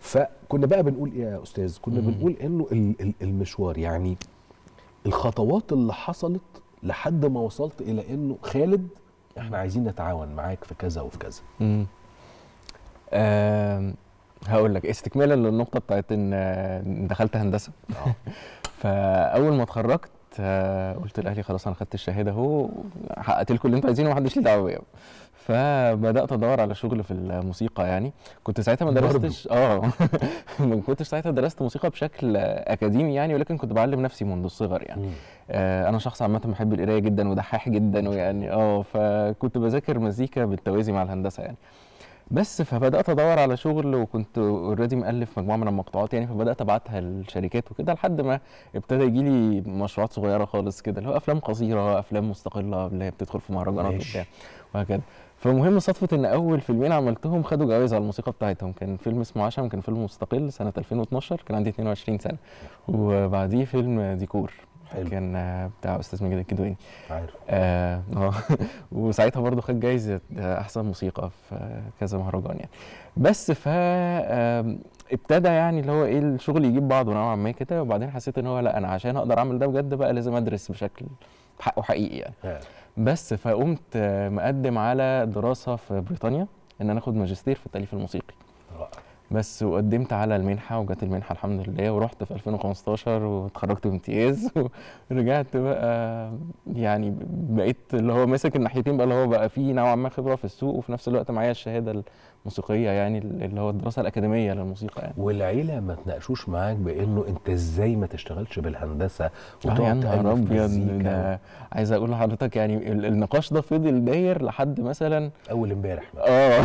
فكنا بقى بنقول ايه يا استاذ كنا مم. بنقول انه ال- ال- المشوار يعني الخطوات اللي حصلت لحد ما وصلت الى انه خالد احنا عايزين نتعاون معاك في كذا وفي كذا مم. آم، هقول لك استكمالا للنقطه بتاعت ان آه، دخلت هندسه اه فاول ما اتخرجت آه، قلت لاهلي خلاص انا خدت الشهاده اهو حققت لكم اللي انتوا عايزينه ومحدش ليه دعوه بيا فبدات ادور على شغل في الموسيقى يعني كنت ساعتها ما برضو. درستش اه ما كنتش ساعتها درست موسيقى بشكل اكاديمي يعني ولكن كنت بعلم نفسي منذ الصغر يعني مم. آه، انا شخص عامه بحب القرايه جدا ودحاح جدا ويعني اه فكنت بذاكر مزيكا بالتوازي مع الهندسه يعني بس فبدات ادور على شغل وكنت اوريدي مؤلف مجموعه من المقطوعات يعني فبدات ابعتها للشركات وكده لحد ما ابتدى يجي لي مشروعات صغيره خالص كده اللي هو افلام قصيره افلام مستقله اللي هي بتدخل في مهرجانات ماشي. وبتاع وهكذا فالمهم صدفه ان اول فيلمين عملتهم خدوا جوائز على الموسيقى بتاعتهم كان فيلم اسمه عشم كان فيلم مستقل سنه 2012 كان عندي 22 سنه وبعديه فيلم ديكور حلو. كان آه، بتاع استاذ ماجد الكدواني عارف اه آه. وساعتها برضو خد جايزه احسن موسيقى في كذا مهرجان يعني بس ف آم، ابتدى يعني اللي هو ايه الشغل يجيب بعضه نوعا ما كده وبعدين حسيت ان هو لا انا عشان اقدر اعمل ده بجد بقى لازم ادرس بشكل حقه حقيقي يعني ها. بس فقمت آه، مقدم على دراسه في بريطانيا ان انا اخد ماجستير في التاليف الموسيقي رائع. بس وقدمت على المنحه وجات المنحه الحمد لله ورحت في 2015 واتخرجت بامتياز ورجعت بقى يعني بقيت اللي هو ماسك الناحيتين بقى اللي هو بقى فيه نوعا ما خبره في السوق وفي نفس الوقت معايا الشهاده الموسيقيه يعني اللي هو الدراسه الاكاديميه للموسيقى يعني والعيله ما تناقشوش معاك بانه انت ازاي ما تشتغلش بالهندسه اه يا وتقعد نهار تألف ابيض مزيكا ده عايز اقول لحضرتك يعني ال- النقاش ده فضل داير لحد مثلا اول امبارح بقى. اه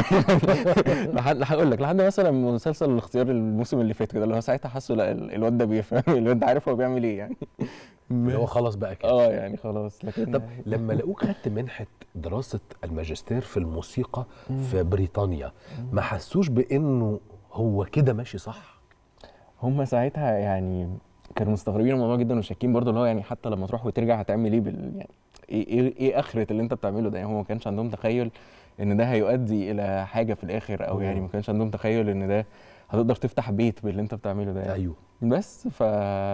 لحد هقول لك لحد مثلا مسلسل الاختيار الموسم اللي فات كده اللي هو ساعتها حاسه لا ال- الواد ده بيفهم الواد ده عارف هو بيعمل ايه يعني اللي هو خلاص بقى كده اه يعني خلاص لكن طب لما لقوك خدت منحه دراسه الماجستير في الموسيقى في بريطانيا ما حسوش بانه هو كده ماشي صح هم ساعتها يعني كانوا مستغربين الموضوع جدا وشاكين برضه اللي هو يعني حتى لما تروح وترجع هتعمل ايه بال يعني ايه ايه, إيه اخره اللي انت بتعمله ده يعني هم ما كانش عندهم تخيل ان ده هيؤدي الى حاجه في الاخر او يعني ما كانش عندهم تخيل ان ده هتقدر تفتح بيت باللي انت بتعمله ده يعني. ايوه بس ف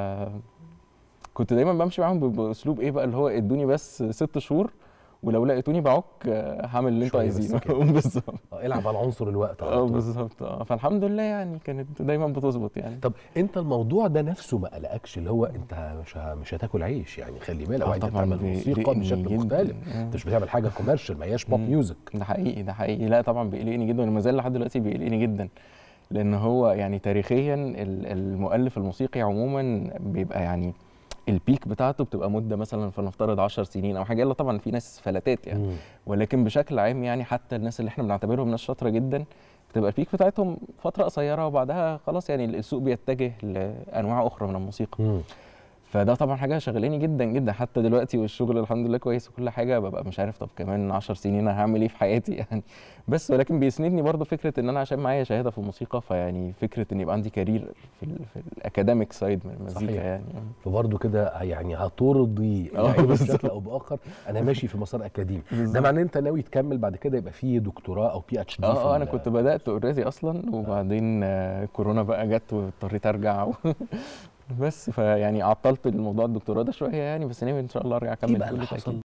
كنت دايما بمشي معاهم ب- باسلوب ايه بقى اللي هو ادوني بس ست شهور ولو لقيتوني بعك آه، هعمل اللي انتوا شوية بس عايزينه كده. بالظبط آه، العب على عنصر الوقت على اه طول. بالظبط اه فالحمد لله يعني كانت دايما بتظبط يعني طب انت الموضوع ده نفسه ما قلقكش اللي هو انت مش ه- مش هتاكل عيش يعني خلي بالك آه انت طبعاً بتعمل بي- موسيقى بيقلقني بشكل جداً. مختلف آه. انت مش بتعمل حاجه كوميرشال ما هياش بوب مم. ميوزك ده حقيقي ده حقيقي لا طبعا بيقلقني جدا وما زال لحد دلوقتي بيقلقني جدا لان هو يعني تاريخيا ال- المؤلف الموسيقي عموما بيبقى يعني البيك بتاعته بتبقى مده مثلا فلنفترض 10 سنين او حاجه الا طبعا في ناس فلتات يعني مم. ولكن بشكل عام يعني حتى الناس اللي احنا بنعتبرهم ناس شاطره جدا بتبقى البيك بتاعتهم فتره قصيره وبعدها خلاص يعني السوق بيتجه لانواع اخرى من الموسيقى مم. فده طبعا حاجه شغلاني جدا جدا حتى دلوقتي والشغل الحمد لله كويس وكل حاجه ببقى مش عارف طب كمان 10 سنين انا هعمل ايه في حياتي يعني بس ولكن بيسندني برضو فكره ان انا عشان معايا شهاده في الموسيقى فيعني فكره ان يبقى عندي كارير في, ال في الاكاديميك سايد من المزيكا صحيح. يعني فبرضه كده يعني هترضي اه العيلة بالظبط. بشكل او باخر انا ماشي في مسار اكاديمي ده بالظبط. معناه ان انت ناوي تكمل بعد كده يبقى فيه دكتوراه او بي اتش دي اه اه انا كنت بدات اوريدي اصلا وبعدين آه، كورونا بقى جت واضطريت ارجع و بس فيعني عطلت الموضوع الدكتوراه ده شويه يعني بس ناوي ان شاء الله ارجع ايه اكمل بقى اللي بكل تأكيد. حصل